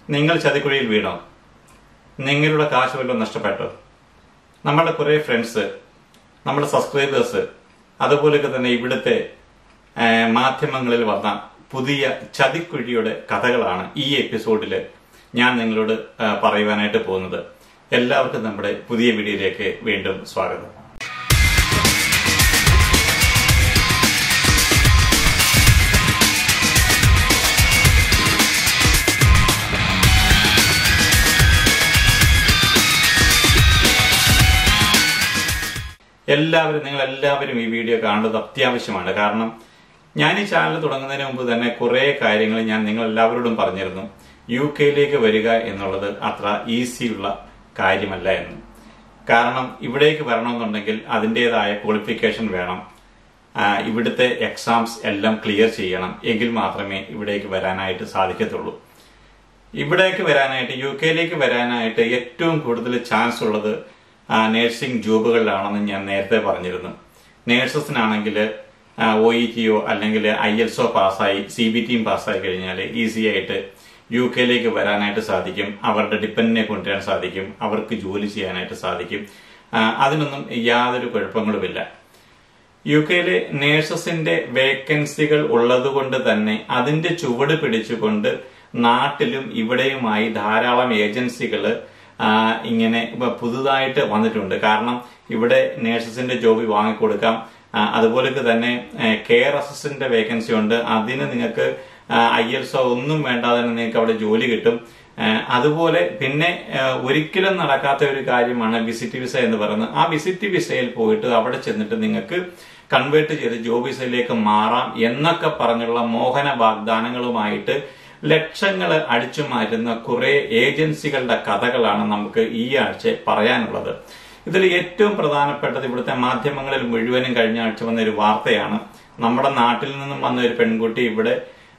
നിങ്ങൾ ചതിക്കുഴിയിൽ വീണോ നിങ്ങളുടെ കാശ് വല്ലതും നഷ്ടപ്പെട്ടോ നമ്മുടെ കുറെ ഫ്രണ്ട്സ് നമ്മുടെ സബ്സ്ക്രൈബേഴ്സ് അതുപോലെയൊക്കെ തന്നെ ഇവിടുത്തെ ആ, മാധ്യമങ്ങളിൽ വന്ന പുതിയ ചതിക്കുഴിയുടെ കഥകളാണ് ഈ എപ്പിസോഡിൽ ഞാൻ നിങ്ങളോട് ആ, പറയുവാനായിട്ട് പോകുന്നത് എല്ലാവർക്കും നമ്മുടെ പുതിയ വീഡിയോയിലേക്ക് വീണ്ടും സ്വാഗതം എല്ലാവരും നിങ്ങൾ എല്ലാവരും ഈ വീഡിയോ കാണുന്നത് അത്യാവശ്യമാണ് കാരണം ഞാൻ ഈ ചാനൽ തുടങ്ങുന്നതിന് മുമ്പ് തന്നെ കുറെ കാര്യങ്ങൾ ഞാൻ നിങ്ങൾ എല്ലാവരോടും പറഞ്ഞിരുന്നു യു കെയിലേക്ക് വരിക എന്നുള്ളത് അത്ര ഈസിയുള്ള കാര്യമല്ല എന്ന് കാരണം ഇവിടേക്ക് വരണമെന്നുണ്ടെങ്കിൽ അതിൻ്റെതായ ക്വാളിഫിക്കേഷൻ വേണം ആ, ഇവിടുത്തെ എക്സാംസ് എല്ലാം ക്ലിയർ ചെയ്യണം എങ്കിൽ മാത്രമേ ഇവിടേക്ക് വരാനായിട്ട് സാധിക്കത്തുള്ളൂ ഇവിടേക്ക് വരാനായിട്ട് യു കെയിലേക്ക് വരാനായിട്ട് ഏറ്റവും കൂടുതൽ ചാൻസ് ഉള്ളത് നേഴ്സിംഗ് ജോബുകളിലാണെന്ന് ഞാൻ നേരത്തെ പറഞ്ഞിരുന്നു നേഴ്സസിനാണെങ്കിൽ ഒ ഇ ടിയോ അല്ലെങ്കിൽ ഐ എൽസോ പാസ്സായി സി ബി ടിയും പാസ്സായി കഴിഞ്ഞാൽ ഈസി ആയിട്ട് യു കെയിലേക്ക് വരാനായിട്ട് സാധിക്കും അവരുടെ ഡിപ്പെൻഡിനെ കൊണ്ടുവരാൻ സാധിക്കും അവർക്ക് ജോലി ചെയ്യാനായിട്ട് സാധിക്കും ആ, അതിനൊന്നും യാതൊരു കുഴപ്പങ്ങളുമില്ല യു കെയിലെ നേഴ്സസിന്റെ വേക്കൻസികൾ ഉള്ളതുകൊണ്ട് തന്നെ അതിന്റെ ചുവട് പിടിച്ചുകൊണ്ട് നാട്ടിലും ഇവിടെയുമായി ധാരാളം ഏജൻസികൾ ഇങ്ങനെ ഇപ്പൊ പുതുതായിട്ട് വന്നിട്ടുണ്ട് കാരണം ഇവിടെ നേഴ്സസിന്റെ ജോബ് വാങ്ങിക്കൊടുക്കാം ആ, അതുപോലൊക്കെ തന്നെ കെയർ അസിസ്റ്റന്റ് വേക്കൻസി ഉണ്ട് അതിന് നിങ്ങൾക്ക് ഐ എൽസോ ഒന്നും വേണ്ടാതെ തന്നെ നിങ്ങൾക്ക് അവിടെ ജോലി കിട്ടും ആ, അതുപോലെ പിന്നെ ആ, ഒരിക്കലും നടക്കാത്ത ഒരു കാര്യമാണ് വിസിറ്റ് വിസ എന്ന് പറയുന്നത് ആ വിസിറ്റ് വിസയിൽ പോയിട്ട് അവിടെ ചെന്നിട്ട് നിങ്ങൾക്ക് കൺവേർട്ട് ചെയ്ത് ജോബ് വിസയിലേക്ക് മാറാം എന്നൊക്കെ പറഞ്ഞുള്ള മോഹന വാഗ്ദാനങ്ങളുമായിട്ട് ലക്ഷങ്ങൾ അടിച്ചു മാറ്റുന്ന കുറെ ഏജൻസികളുടെ കഥകളാണ് നമുക്ക് ഈ ആഴ്ച പറയാനുള്ളത് ഇതിൽ ഏറ്റവും പ്രധാനപ്പെട്ടത് ഇവിടുത്തെ മാധ്യമങ്ങളിൽ മുഴുവനും കഴിഞ്ഞ ആഴ്ച വന്ന ഒരു വാർത്തയാണ് നമ്മുടെ നാട്ടിൽ നിന്നും വന്ന ഒരു പെൺകുട്ടി ഇവിടെ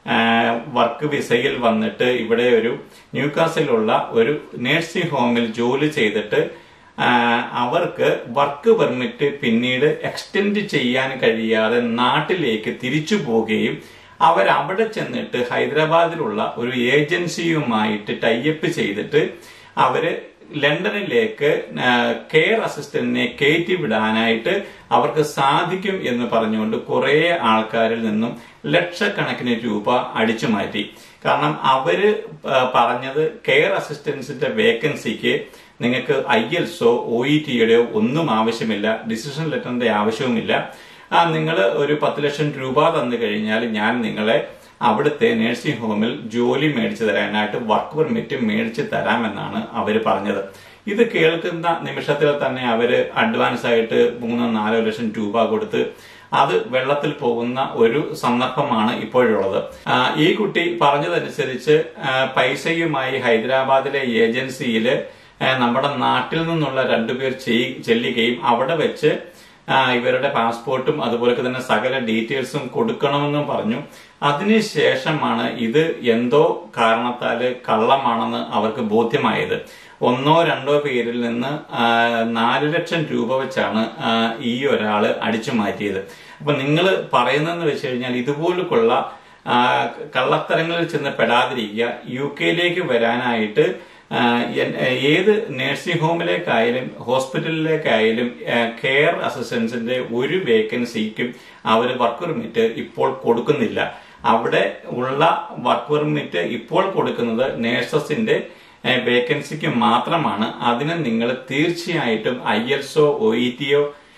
വർക്ക് വിസയിൽ വന്നിട്ട് ഇവിടെ ഒരു ന്യൂകാസിലുള്ള ഒരു നഴ്സിംഗ് ഹോമിൽ ജോലി ചെയ്തിട്ട് ആ, അവർക്ക് വർക്ക് പെർമിറ്റ് പിന്നീട് എക്സ്റ്റെൻഡ് ചെയ്യാൻ കഴിയാതെ നാട്ടിലേക്ക് തിരിച്ചു പോവുകയും അവർ അവിടെ ചെന്നിട്ട് ഹൈദരാബാദിലുള്ള ഒരു ഏജൻസിയുമായിട്ട് ടൈപ്പ് ചെയ്തിട്ട് അവര് ലണ്ടനിലേക്ക് ആ, കെയർ അസിസ്റ്റന്റിനെ കയറ്റി വിടാനായിട്ട് അവർക്ക് സാധിക്കും എന്ന് പറഞ്ഞുകൊണ്ട് കുറെ ആൾക്കാരിൽ നിന്നും ലക്ഷക്കണക്കിന് രൂപ അടിച്ചു മാറ്റി കാരണം അവര് ആ, പറഞ്ഞത് കെയർ അസിസ്റ്റൻസിന്റെ വേക്കൻസിക്ക് നിങ്ങൾക്ക് ഐ എൽസോ ഒ ഇ ടിയുടെയോ ഒന്നും ആവശ്യമില്ല ഡിസിഷൻ ലെറ്ററിന്റെ ആവശ്യവുമില്ല ആ നിങ്ങൾ ഒരു പത്ത് ലക്ഷം രൂപ തന്നു കഴിഞ്ഞാൽ ഞാൻ നിങ്ങളെ അവിടുത്തെ നഴ്സിംഗ് ഹോമിൽ ജോലി മേടിച്ചു തരാനായിട്ട് വർക്ക് പെർമിറ്റ് മേടിച്ചു തരാമെന്നാണ് അവർ പറഞ്ഞത് ഇത് കേൾക്കുന്ന നിമിഷത്തിൽ തന്നെ അവര് അഡ്വാൻസ് ആയിട്ട് മൂന്നോ നാലോ ലക്ഷം രൂപ കൊടുത്ത് അത് വെള്ളത്തിൽ പോകുന്ന ഒരു സന്ദർഭമാണ് ഇപ്പോഴുള്ളത് ആ, ഈ കുട്ടി പറഞ്ഞതനുസരിച്ച് ആ, പൈസയുമായി ഹൈദരാബാദിലെ ഏജൻസിയില് ആ, നമ്മുടെ നാട്ടിൽ നിന്നുള്ള രണ്ടുപേർ ചെയ്- ചെല്ലുകയും അവിടെ വെച്ച് ആ, ഇവരുടെ പാസ്പോർട്ടും അതുപോലെ തന്നെ സകല ഡീറ്റെയിൽസും കൊടുക്കണമെന്നും പറഞ്ഞു അതിനുശേഷമാണ് ഇത് എന്തോ കാരണത്താല് കള്ളമാണെന്ന് അവർക്ക് ബോധ്യമായത് ഒന്നോ രണ്ടോ പേരിൽ നിന്ന് ആ, നാല് ലക്ഷം രൂപ വെച്ചാണ് ആ, ഈ ഒരാള് അടിച്ചു മാറ്റിയത് അപ്പൊ നിങ്ങൾ പറയുന്നതെന്ന് വെച്ച് കഴിഞ്ഞാൽ ഇതുപോലുള്ള ആ, കള്ളത്തരങ്ങളിൽ ചെന്ന് പെടാതിരിക്കുക യു കെയിലേക്ക് വരാനായിട്ട് ആ, എൻ- ഏത് നഴ്സിംഗ് ഹോമിലേക്കായാലും ഹോസ്പിറ്റലിലേക്കായാലും ആ, കെയർ അസിസ്റ്റൻസിന്റെ ഒരു വേക്കൻസിക്കും അവർ വർക്ക് പെർമിറ്റ് ഇപ്പോൾ കൊടുക്കുന്നില്ല അവിടെ ഉള്ള വർക്ക് പെർമിറ്റ് ഇപ്പോൾ കൊടുക്കുന്നത് നേഴ്സസിന്റെ വേക്കൻസിക്ക് മാത്രമാണ് അതിന് നിങ്ങൾ തീർച്ചയായിട്ടും ഐ എൽസോ ഒ ഇ ടിയോ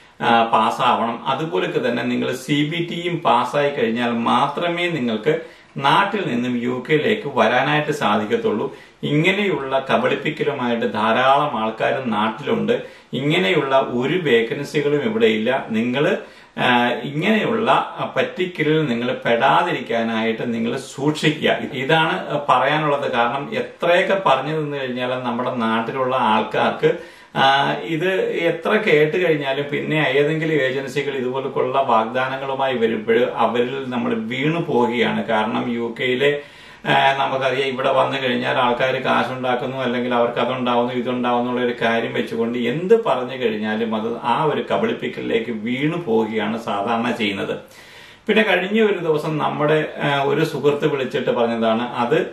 പാസ്സാവണം അതുപോലൊക്കെ തന്നെ നിങ്ങൾ സി ബി ടിയും പാസ്സായി കഴിഞ്ഞാൽ മാത്രമേ നിങ്ങൾക്ക് നാട്ടിൽ നിന്നും യു കെയിലേക്ക് വരാനായിട്ട് സാധിക്കത്തുള്ളൂ ഇങ്ങനെയുള്ള കബളിപ്പിക്കലുമായിട്ട് ധാരാളം ആൾക്കാർ നാട്ടിലുണ്ട് ഇങ്ങനെയുള്ള ഒരു വേക്കൻസികളും ഇവിടെ ഇല്ല നിങ്ങൾ ഇങ്ങനെയുള്ള പറ്റിക്കലിൽ നിങ്ങൾ പെടാതിരിക്കാനായിട്ട് നിങ്ങൾ സൂക്ഷിക്കുക ഇതാണ് പറയാനുള്ളത് കാരണം എത്രയൊക്കെ പറഞ്ഞു തന്നു കഴിഞ്ഞാലും നമ്മുടെ നാട്ടിലുള്ള ആൾക്കാർക്ക് ആ, ഇത് എത്ര കേട്ട് കഴിഞ്ഞാലും പിന്നെ ഏതെങ്കിലും ഏജൻസികൾ ഇതുപോലുള്ള വാഗ്ദാനങ്ങളുമായി വരുമ്പോൾ അവരിൽ നമ്മൾ വീണു പോവുകയാണ് കാരണം യു കെയിലെ ആ, നമുക്കറിയാം ഇവിടെ വന്നു കഴിഞ്ഞാൽ ആൾക്കാർ കാശുണ്ടാക്കുന്നു അല്ലെങ്കിൽ അവർക്ക് അതുണ്ടാവുന്നു ഇതുണ്ടാവുന്നു എന്നുള്ള ഒരു കാര്യം വെച്ചുകൊണ്ട് എന്ത് പറഞ്ഞു കഴിഞ്ഞാലും അത് ആ ഒരു കബളിപ്പിക്കലിലേക്ക് വീണു പോവുകയാണ് സാധാരണ ചെയ്യുന്നത് പിന്നെ കഴിഞ്ഞ ഒരു ദിവസം നമ്മുടെ ആ, ഒരു സുഹൃത്ത് വിളിച്ചിട്ട് പറഞ്ഞതാണ് അത്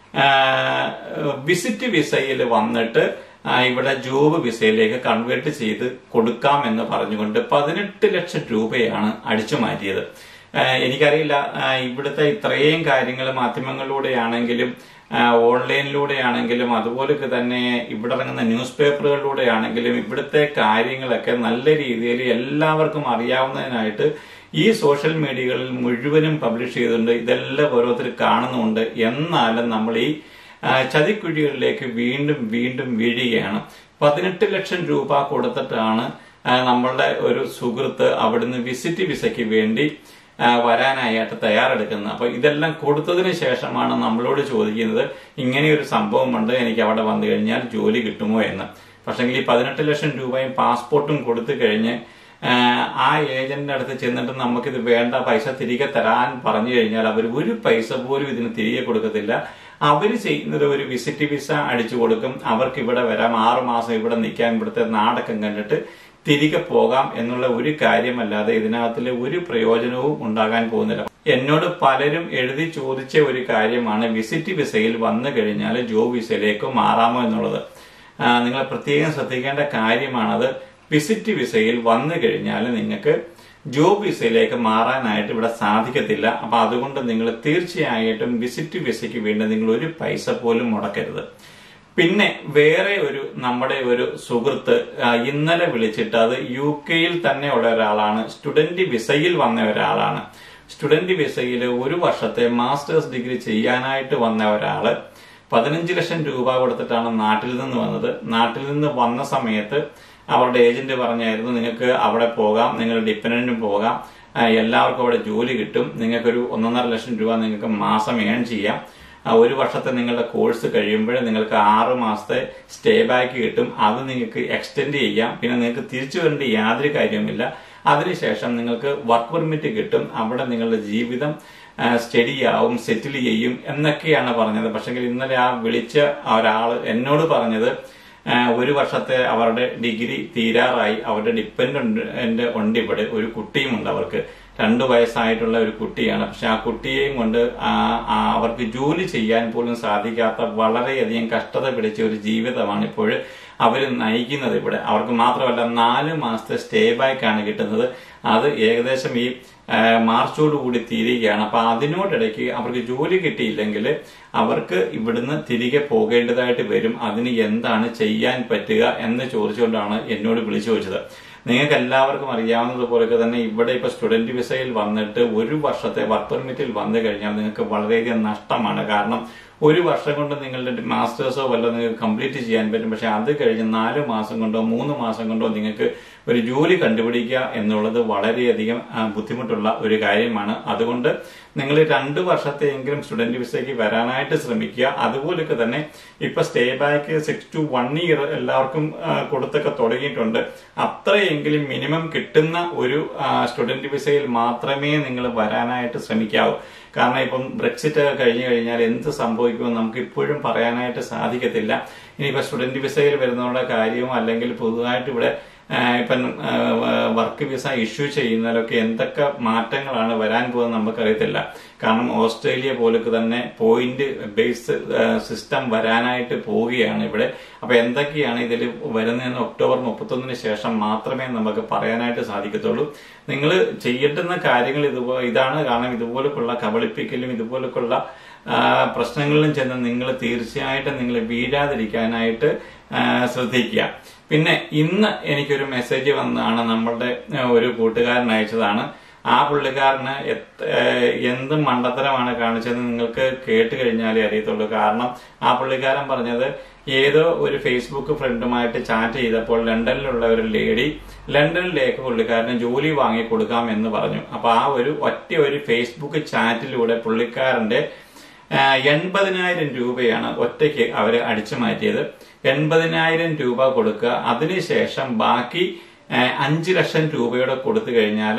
വിസിറ്റ് വിസയിൽ വന്നിട്ട് ആ, ഇവിടെ ജോബ് വിസയിലേക്ക് കൺവേർട്ട് ചെയ്ത് കൊടുക്കാം എന്ന് പറഞ്ഞുകൊണ്ട് പതിനെട്ട് ലക്ഷം രൂപയാണ് അടിച്ചു മാറ്റിയത് ആ, എനിക്കറിയില്ല ആ, ഇവിടുത്തെ ഇത്രയും കാര്യങ്ങൾ മാധ്യമങ്ങളിലൂടെയാണെങ്കിലും ആ, ഓൺലൈനിലൂടെയാണെങ്കിലും അതുപോലൊക്കെ തന്നെ ഇവിടെ ഇറങ്ങുന്ന ന്യൂസ് പേപ്പറുകളിലൂടെയാണെങ്കിലും ഇവിടുത്തെ കാര്യങ്ങളൊക്കെ നല്ല രീതിയിൽ എല്ലാവർക്കും അറിയാവുന്നതിനായിട്ട് ഈ സോഷ്യൽ മീഡിയകളിൽ മുഴുവനും പബ്ലിഷ് ചെയ്തിട്ടുണ്ട് ഇതെല്ലാം ഓരോരുത്തർ കാണുന്നുണ്ട് എന്നാലും നമ്മൾ ഈ ആ, ചതിക്കുഴികളിലേക്ക് വീണ്ടും വീണ്ടും വീഴുകയാണ് പതിനെട്ട് ലക്ഷം രൂപ കൊടുത്തിട്ടാണ് ആ, നമ്മളുടെ ഒരു സുഹൃത്ത് അവിടുന്ന് വിസിറ്റ് വിസയ്ക്ക് വേണ്ടി ആ, വരാനായിട്ട് തയ്യാറെടുക്കുന്നത് അപ്പൊ ഇതെല്ലാം കൊടുത്തതിന് ശേഷമാണ് നമ്മളോട് ചോദിക്കുന്നത് ഇങ്ങനെയൊരു സംഭവമുണ്ട് എനിക്ക് അവിടെ വന്നു കഴിഞ്ഞാൽ ജോലി കിട്ടുമോ എന്ന് പക്ഷെങ്കിൽ ഈ പതിനെട്ട് ലക്ഷം രൂപയും പാസ്പോർട്ടും കൊടുത്തു കഴിഞ്ഞ് ആ, ആ ഏജന്റിന്റെ അടുത്ത് ചെന്നിട്ട് നമുക്കിത് വേണ്ട പൈസ തിരികെ തരാൻ പറഞ്ഞു കഴിഞ്ഞാൽ അവർ ഒരു പൈസ പോലും ഇതിന് തിരികെ കൊടുക്കത്തില്ല അവർ ചെയ്യുന്നത് ഒരു വിസിറ്റ് വിസ അടിച്ചു കൊടുക്കും അവർക്ക് ഇവിടെ വരാം ആറു മാസം ഇവിടെ നിൽക്കാൻ ഇവിടുത്തെ നാടക്കം കണ്ടിട്ട് തിരികെ പോകാം എന്നുള്ള ഒരു കാര്യമല്ലാതെ ഇതിനകത്തിൽ ഒരു പ്രയോജനവും ഉണ്ടാകാൻ പോകുന്നില്ല എന്നോട് പലരും എഴുതി ചോദിച്ച ഒരു കാര്യമാണ് വിസിറ്റ് വിസയിൽ വന്നു കഴിഞ്ഞാൽ ജോബ് വിസയിലേക്ക് മാറാമോ എന്നുള്ളത് ആ, നിങ്ങൾ പ്രത്യേകം ശ്രദ്ധിക്കേണ്ട കാര്യമാണത് വിസിറ്റ് വിസയിൽ വന്നു കഴിഞ്ഞാൽ നിങ്ങൾക്ക് ജോബ് വിസയിലേക്ക് മാറാനായിട്ട് ഇവിടെ സാധിക്കത്തില്ല അപ്പൊ അതുകൊണ്ട് നിങ്ങൾ തീർച്ചയായിട്ടും വിസിറ്റ് വിസയ്ക്ക് വേണ്ടി നിങ്ങൾ ഒരു പൈസ പോലും മുടക്കരുത് പിന്നെ വേറെ ഒരു നമ്മുടെ ഒരു സുഹൃത്ത് ആ, ഇന്നലെ വിളിച്ചിട്ട് അത് യു കെയിൽ തന്നെ ഉള്ള ഒരാളാണ് സ്റ്റുഡന്റ് വിസയിൽ വന്ന ഒരാളാണ് സ്റ്റുഡന്റ് വിസയിൽ ഒരു വർഷത്തെ മാസ്റ്റേഴ്സ് ഡിഗ്രി ചെയ്യാനായിട്ട് വന്ന ഒരാള് പതിനഞ്ച് ലക്ഷം രൂപ കൊടുത്തിട്ടാണ് നാട്ടിൽ നിന്ന് വന്നത് നാട്ടിൽ നിന്ന് വന്ന സമയത്ത് അവരുടെ ഏജന്റ് പറഞ്ഞായിരുന്നു നിങ്ങൾക്ക് അവിടെ പോകാം നിങ്ങൾ ഡിപ്പെൻഡന്റും പോകാം ആ, എല്ലാവർക്കും അവിടെ ജോലി കിട്ടും നിങ്ങൾക്കൊരു ഒന്നൊന്നര ലക്ഷം രൂപ നിങ്ങൾക്ക് മാസം ഏൺ ചെയ്യാം ആ, ഒരു വർഷത്തെ നിങ്ങളുടെ കോഴ്സ് കഴിയുമ്പോൾ നിങ്ങൾക്ക് ആറ് മാസത്തെ സ്റ്റേ ബാക്ക് കിട്ടും അത് നിങ്ങൾക്ക് എക്സ്റ്റെൻഡ് ചെയ്യാം പിന്നെ നിങ്ങൾക്ക് തിരിച്ചു വരേണ്ട യാതൊരു കാര്യവുമില്ല അതിനുശേഷം നിങ്ങൾക്ക് വർക്ക് പെർമിറ്റ് കിട്ടും അവിടെ നിങ്ങളുടെ ജീവിതം സ്റ്റഡി ആവും സെറ്റിൽ ചെയ്യും എന്നൊക്കെയാണ് പറഞ്ഞത് പക്ഷെങ്കിൽ ഇന്നലെ ആ വിളിച്ച ആ ഒരാൾ എന്നോട് പറഞ്ഞത് ആ, ഒരു വർഷത്തെ അവരുടെ ഡിഗ്രി തീരാറായി അവരുടെ ഡിപ്പെൻഡന്റ് ഉണ്ട് ഇവിടെ ഒരു കുട്ടിയുമുണ്ട് അവർക്ക് രണ്ടു വയസ്സായിട്ടുള്ള ഒരു കുട്ടിയാണ് പക്ഷെ ആ കുട്ടിയെയും കൊണ്ട് ആ, ആ, അവർക്ക് ജോലി ചെയ്യാൻ പോലും സാധിക്കാത്ത വളരെയധികം കഷ്ടത പിടിച്ച ഒരു ജീവിതമാണ് ഇപ്പോൾ അവർ നയിക്കുന്നത് ഇവിടെ അവർക്ക് മാത്രമല്ല നാല് മാസത്തെ സ്റ്റേ ബാക്ക് ആണ് കിട്ടുന്നത് അത് ഏകദേശം ഈ ആ, മാർച്ചോടുകൂടി തീരുകയാണ് അപ്പൊ അതിനോടിടയ്ക്ക് അവർക്ക് ജോലി കിട്ടിയില്ലെങ്കിൽ അവർക്ക് ഇവിടുന്ന് തിരികെ പോകേണ്ടതായിട്ട് വരും അതിന് എന്താണ് ചെയ്യാൻ പറ്റുക എന്ന് ചോദിച്ചുകൊണ്ടാണ് എന്നോട് വിളിച്ചു ചോദിച്ചത് നിങ്ങൾക്ക് എല്ലാവർക്കും അറിയാവുന്നതുപോലൊക്കെ തന്നെ ഇവിടെ ഇപ്പൊ സ്റ്റുഡന്റ് വിസയിൽ വന്നിട്ട് ഒരു വർഷത്തെ വർക്ക് പെർമിറ്റിൽ വന്നു കഴിഞ്ഞാൽ നിങ്ങൾക്ക് വളരെയധികം നഷ്ടമാണ് കാരണം ഒരു വർഷം കൊണ്ട് നിങ്ങളുടെ മാസ്റ്റേഴ്സോ വല്ല നിങ്ങൾക്ക് കംപ്ലീറ്റ് ചെയ്യാൻ പറ്റും പക്ഷെ അത് കഴിഞ്ഞ് നാല് മാസം കൊണ്ടോ മൂന്ന് മാസം കൊണ്ടോ നിങ്ങൾക്ക് ഒരു ജോലി കണ്ടുപിടിക്കുക എന്നുള്ളത് വളരെയധികം ആ, ബുദ്ധിമുട്ടുള്ള ഒരു കാര്യമാണ് അതുകൊണ്ട് നിങ്ങൾ രണ്ട് വർഷത്തെയെങ്കിലും സ്റ്റുഡന്റ് വിസയ്ക്ക് വരാനായിട്ട് ശ്രമിക്കുക അതുപോലൊക്കെ തന്നെ ഇപ്പൊ stay back six two one year എല്ലാവർക്കും ആ, കൊടുത്തൊക്കെ തുടങ്ങിയിട്ടുണ്ട് അത്രയെങ്കിലും മിനിമം കിട്ടുന്ന ഒരു സ്റ്റുഡന്റ് വിസയിൽ മാത്രമേ നിങ്ങൾ വരാനായിട്ട് ശ്രമിക്കാവൂ കാരണം ഇപ്പം ബ്രെക്സിറ്റ് ഒക്കെ കഴിഞ്ഞു കഴിഞ്ഞാൽ എന്ത് സംഭവിക്കുമെന്ന് നമുക്ക് ഇപ്പോഴും പറയാനായിട്ട് സാധിക്കത്തില്ല ഇനിയിപ്പോ സ്റ്റുഡന്റ് വിസയിൽ വരുന്നവരുടെ കാര്യവും അല്ലെങ്കിൽ പുതുതായിട്ട് ഇവിടെ ആ, ഇപ്പം വർക്ക് വിസ ഇഷ്യൂ ചെയ്യുന്നതിലൊക്കെ എന്തൊക്കെ മാറ്റങ്ങളാണ് വരാൻ പോകുന്നത് നമുക്കറിയത്തില്ല കാരണം ഓസ്ട്രേലിയ പോലൊക്കെ തന്നെ പോയിന്റ് ബേസ്ഡ് സിസ്റ്റം വരാനായിട്ട് പോവുകയാണ് ഇവിടെ അപ്പൊ എന്തൊക്കെയാണ് ഇതിൽ വരുന്നതെന്ന് ഒക്ടോബർ മുപ്പത്തൊന്നിന് ശേഷം മാത്രമേ നമുക്ക് പറയാനായിട്ട് സാധിക്കത്തുള്ളൂ നിങ്ങൾ ചെയ്യേണ്ടുന്ന കാര്യങ്ങൾ ഇതുപോലെ ഇതാണ് കാരണം ഇതുപോലൊക്കെയുള്ള കബളിപ്പിക്കലും ഇതുപോലൊക്കെയുള്ള ആ, പ്രശ്നങ്ങളിലും ചെന്ന് നിങ്ങൾ തീർച്ചയായിട്ടും നിങ്ങൾ വീഴാതിരിക്കാനായിട്ട് ആ, ശ്രദ്ധിക്കുക പിന്നെ ഇന്ന് എനിക്കൊരു മെസ്സേജ് വന്നതാണ് നമ്മളുടെ ആ, ഒരു കൂട്ടുകാരൻ അയച്ചതാണ് ആ പുള്ളിക്കാരന് എത്ര- ഏഹ് എന്ത് മണ്ടത്തരമാണ് കാണിച്ചതെന്ന് നിങ്ങൾക്ക് കേട്ട് കഴിഞ്ഞാലേ അറിയത്തുള്ളൂ കാരണം ആ പുള്ളിക്കാരൻ പറഞ്ഞത് ഏതോ ഒരു ഫേസ്ബുക്ക് ഫ്രണ്ടുമായിട്ട് ചാറ്റ് ചെയ്തപ്പോൾ ലണ്ടനിലുള്ള ഒരു ലേഡി ലണ്ടനിലേക്ക് പുള്ളിക്കാരന് ജോലി വാങ്ങി കൊടുക്കാം എന്ന് പറഞ്ഞു അപ്പൊ ആ ഒരു ഒറ്റ ഒരു ഫേസ്ബുക്ക് ചാറ്റിലൂടെ പുള്ളിക്കാരന്റെ ആ, എൺപതിനായിരം രൂപയാണ് ഒറ്റയ്ക്ക് അവര് അടിച്ചു മാറ്റിയത് എൺപതിനായിരം രൂപ കൊടുക്കുക അതിനുശേഷം ബാക്കി ആ, അഞ്ച് ലക്ഷം രൂപയുടെ കൊടുത്തു കഴിഞ്ഞാൽ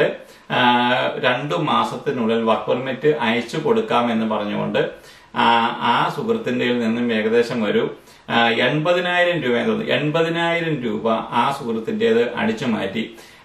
രണ്ടു മാസത്തിനുള്ളിൽ വർക്ക് പെർമിറ്റ് അയച്ചു കൊടുക്കാമെന്ന് പറഞ്ഞുകൊണ്ട് ആ, ആ സുഹൃത്തിന്റെ നിന്നും ഏകദേശം ഒരു ആ, എൺപതിനായിരം രൂപ എന്ന് തോന്നുന്നു എൺപതിനായിരം രൂപ ആ സുഹൃത്തിൻ്റെത് അടിച്ചു മാറ്റി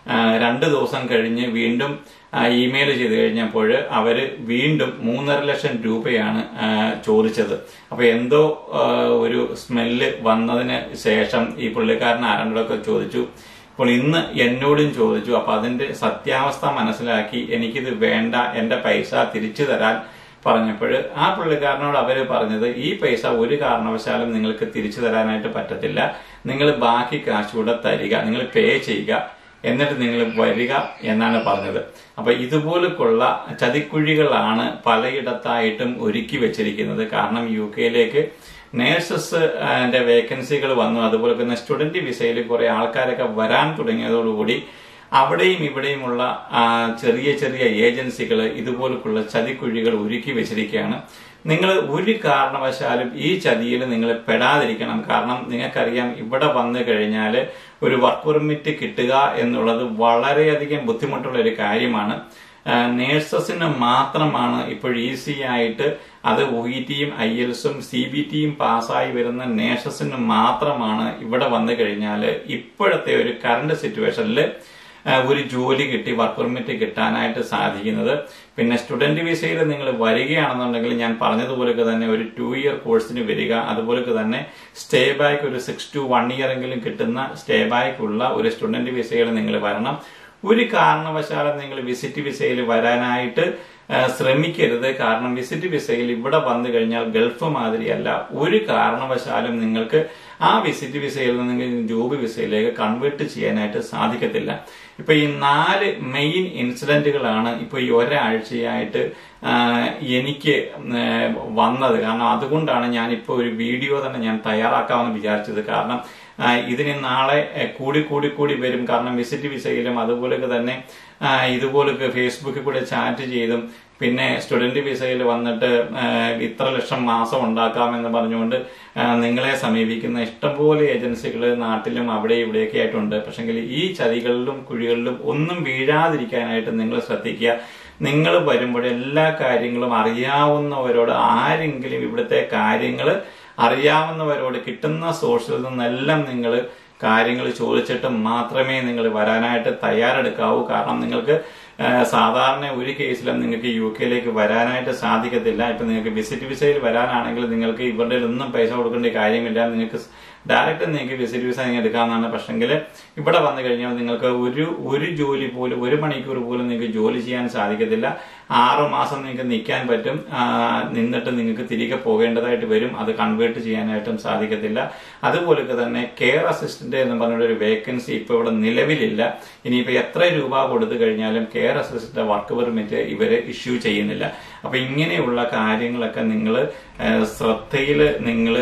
ആ, രണ്ട് ദിവസം കഴിഞ്ഞ് വീണ്ടും ഇമെയിൽ ചെയ്ത് കഴിഞ്ഞപ്പോൾ അവര് വീണ്ടും മൂന്നര ലക്ഷം രൂപയാണ് ആ, ചോദിച്ചത് അപ്പൊ എന്തോ ആ, ഒരു സ്മെല്ല് വന്നതിന് ശേഷം ഈ പുള്ളിക്കാരൻ ആരണ്ടൊക്കെ ചോദിച്ചു അപ്പോൾ ഇന്ന് എന്നോടും ചോദിച്ചു അപ്പൊ അതിന്റെ സത്യാവസ്ഥ മനസ്സിലാക്കി എനിക്കിത് വേണ്ട എന്റെ പൈസ തിരിച്ചു തരാൻ പറഞ്ഞപ്പോൾ ആ പുള്ളിക്കാരനോട് അവര് പറഞ്ഞത് ഈ പൈസ ഒരു കാരണവശാലും നിങ്ങൾക്ക് തിരിച്ചു തരാനായിട്ട് പറ്റത്തില്ല നിങ്ങൾ ബാക്കി കാശ് കൂടെ തരിക നിങ്ങൾ പേ ചെയ്യുക എന്നിട്ട് നിങ്ങൾ വരിക എന്നാണ് പറഞ്ഞത് അപ്പൊ ഇതുപോലുള്ള ചതിക്കുഴികളാണ് പലയിടത്തായിട്ടും ഒരുക്കി വെച്ചിരിക്കുന്നത് കാരണം യു കെയിലേക്ക് നേഴ്സസ് ന്റെ വേക്കൻസികൾ വന്നു അതുപോലെ തന്നെ സ്റ്റുഡന്റ് വിസയിൽ കുറെ ആൾക്കാരൊക്കെ വരാൻ തുടങ്ങിയതോടുകൂടി അവിടെയും ഇവിടെയുമുള്ള ആ, ചെറിയ ചെറിയ ഏജൻസികൾ ഇതുപോലുള്ള ചതിക്കുഴികൾ ഒരുക്കി വെച്ചിരിക്കുകയാണ് നിങ്ങൾ ഒരു കാരണവശാലും ഈ ചതിയിൽ നിങ്ങൾ പെടാതിരിക്കണം കാരണം നിങ്ങൾക്കറിയാം ഇവിടെ വന്നു കഴിഞ്ഞാൽ ഒരു വർക്ക് പെർമിറ്റ് കിട്ടുക എന്നുള്ളത് വളരെയധികം ബുദ്ധിമുട്ടുള്ള ഒരു കാര്യമാണ് നേഴ്സസിന് മാത്രമാണ് ഇപ്പോൾ ഈസി ആയിട്ട് അത് ഒ ഇ ടിയും ഐ എൽസും സി ബി ടിയും പാസ്സായി വരുന്ന നേഴ്സസിന് മാത്രമാണ് ഇവിടെ വന്നു കഴിഞ്ഞാൽ ഇപ്പോഴത്തെ ഒരു കറണ്ട് സിറ്റുവേഷനിൽ ഒരു ജോലി കിട്ടി വർക്ക് പെർമിറ്റ് കിട്ടാനായിട്ട് സാധിക്കുന്നത് പിന്നെ സ്റ്റുഡന്റ് വിസയിൽ നിങ്ങൾ വരികയാണെന്നുണ്ടെങ്കിൽ ഞാൻ പറഞ്ഞതുപോലൊക്കെ തന്നെ ഒരു ടു ഇയർ കോഴ്സിന് വരിക അതുപോലൊക്കെ തന്നെ സ്റ്റേ ബാക്ക് ഒരു സിക്സ് ടു വൺ ഇയർ എങ്കിലും കിട്ടുന്ന സ്റ്റേ ബാക്ക് ഉള്ള ഒരു സ്റ്റുഡന്റ് വിസയിൽ നിങ്ങൾ വരണം ഒരു കാരണവശാലും നിങ്ങൾ വിസിറ്റ് വിസയിൽ വരാനായിട്ട് ആ, ശ്രമിക്കരുത് കാരണം വിസിറ്റ് വിസയിൽ ഇവിടെ വന്നു കഴിഞ്ഞാൽ ഗൾഫ് മാതിരിയല്ല ഒരു കാരണവശാലും നിങ്ങൾക്ക് ആ വിസിറ്റ് വിസയിൽ നിന്ന് ജോബ് വിസയിലേക്ക് കൺവേർട്ട് ചെയ്യാനായിട്ട് സാധിക്കത്തില്ല ഇപ്പൊ ഈ നാല് മെയിൻ ഇൻസിഡന്റുകളാണ് ഇപ്പൊ ഈ ഒരാഴ്ചയായിട്ട് ആ, എനിക്ക് ആ, വന്നത് കാരണം അതുകൊണ്ടാണ് ഞാൻ ഇപ്പൊ ഒരു വീഡിയോ തന്നെ ഞാൻ തയ്യാറാക്കാമെന്ന് വിചാരിച്ചത് കാരണം ആ, ഇതിന് നാളെ എ, കൂടി കൂടി കൂടി വരും കാരണം വിസിറ്റ് വിസയിലും അതുപോലൊക്കെ തന്നെ ആ, ഇതുപോലൊക്കെ ഫേസ്ബുക്കിൽ കൂടെ ചാറ്റ് ചെയ്തും പിന്നെ സ്റ്റുഡന്റ് വിസയിൽ വന്നിട്ട് ആ, ഇത്ര ലക്ഷം മാസം ഉണ്ടാക്കാമെന്ന് പറഞ്ഞുകൊണ്ട് ആ, നിങ്ങളെ സമീപിക്കുന്ന ഇഷ്ടംപോലെ ഏജൻസികൾ നാട്ടിലും അവിടെ ഇവിടെയൊക്കെ ആയിട്ടുണ്ട് പക്ഷെങ്കിൽ ഈ ചതികളിലും കുഴികളിലും ഒന്നും വീഴാതിരിക്കാനായിട്ട് നിങ്ങൾ ശ്രദ്ധിക്കുക നിങ്ങൾ വരുമ്പോൾ എല്ലാ കാര്യങ്ങളും അറിയാവുന്നവരോട് ആരെങ്കിലും ഇവിടുത്തെ കാര്യങ്ങൾ അറിയാവുന്നവരോട് കിട്ടുന്ന സോഴ്സിൽ നിന്നെല്ലാം നിങ്ങൾ കാര്യങ്ങൾ ചോദിച്ചിട്ട് മാത്രമേ നിങ്ങൾ വരാനായിട്ട് തയ്യാറെടുക്കാവൂ കാരണം നിങ്ങൾക്ക് ആ, സാധാരണ ഒരു കേസിലും നിങ്ങൾക്ക് യു കെയിലേക്ക് വരാനായിട്ട് സാധിക്കത്തില്ല ഇപ്പൊ നിങ്ങൾക്ക് വിസിറ്റ് വിസയിൽ വരാനാണെങ്കിൽ നിങ്ങൾക്ക് ഇവരുടെ ഒന്നും പൈസ കൊടുക്കേണ്ട കാര്യമില്ല നിങ്ങൾക്ക് ഡയറക്റ്റ് നിങ്ങൾക്ക് വിസിറ്റ് വിസ നിങ്ങൾ എടുക്കാവുന്നതാണ് പക്ഷെങ്കിൽ ഇവിടെ വന്നു കഴിഞ്ഞാൽ നിങ്ങൾക്ക് ഒരു ഒരു ജോലി പോലും ഒരു മണിക്കൂർ പോലും നിങ്ങൾക്ക് ജോലി ചെയ്യാൻ സാധിക്കത്തില്ല ആറു മാസം നിങ്ങൾക്ക് നിൽക്കാൻ പറ്റും ആ, നിന്നിട്ട് നിങ്ങൾക്ക് തിരികെ പോകേണ്ടതായിട്ട് വരും അത് കൺവേർട്ട് ചെയ്യാനായിട്ടും സാധിക്കത്തില്ല അതുപോലൊക്കെ തന്നെ കെയർ അസിസ്റ്റന്റ് എന്ന് പറഞ്ഞൊരു ഒരു വേക്കൻസി ഇപ്പൊ ഇവിടെ നിലവിലില്ല ഇനിയിപ്പോ എത്ര രൂപ കൊടുത്തു കഴിഞ്ഞാലും കെയർ അസിസ്റ്റന്റ് വർക്ക് പെർമിറ്റ് ഇവര് ഇഷ്യൂ ചെയ്യുന്നില്ല അപ്പൊ ഇങ്ങനെയുള്ള കാര്യങ്ങളൊക്കെ നിങ്ങൾ ശ്രദ്ധയിൽ നിങ്ങൾ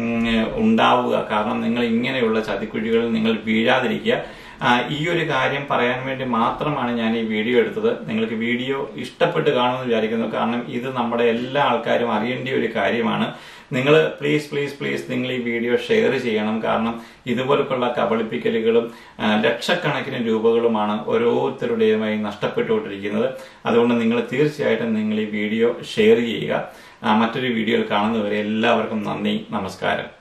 ഉണ്ടാവുക കാരണം നിങ്ങൾ ഇങ്ങനെയുള്ള ചതിക്കുഴികളിൽ നിങ്ങൾ വീഴാതിരിക്കുക ആ, ഈ ഒരു കാര്യം പറയാൻ വേണ്ടി മാത്രമാണ് ഞാൻ ഈ വീഡിയോ എടുത്തത് നിങ്ങൾക്ക് വീഡിയോ ഇഷ്ടപ്പെട്ട് കാണുമെന്ന് വിചാരിക്കുന്നു കാരണം ഇത് നമ്മുടെ എല്ലാ ആൾക്കാരും അറിയേണ്ട ഒരു കാര്യമാണ് നിങ്ങൾ പ്ലീസ് പ്ലീസ് പ്ലീസ് നിങ്ങൾ ഈ വീഡിയോ ഷെയർ ചെയ്യണം കാരണം ഇതുപോലുള്ള കബളിപ്പിക്കലുകളും ആ, ലക്ഷക്കണക്കിന് രൂപകളുമാണ് ഓരോരുത്തരുടെയുമായി നഷ്ടപ്പെട്ടുകൊണ്ടിരിക്കുന്നത് അതുകൊണ്ട് നിങ്ങൾ തീർച്ചയായിട്ടും നിങ്ങൾ ഈ വീഡിയോ ഷെയർ ചെയ്യുക ആ, മറ്റൊരു വീഡിയോയിൽ കാണുന്നവരെ എല്ലാവർക്കും നന്ദി നമസ്കാരം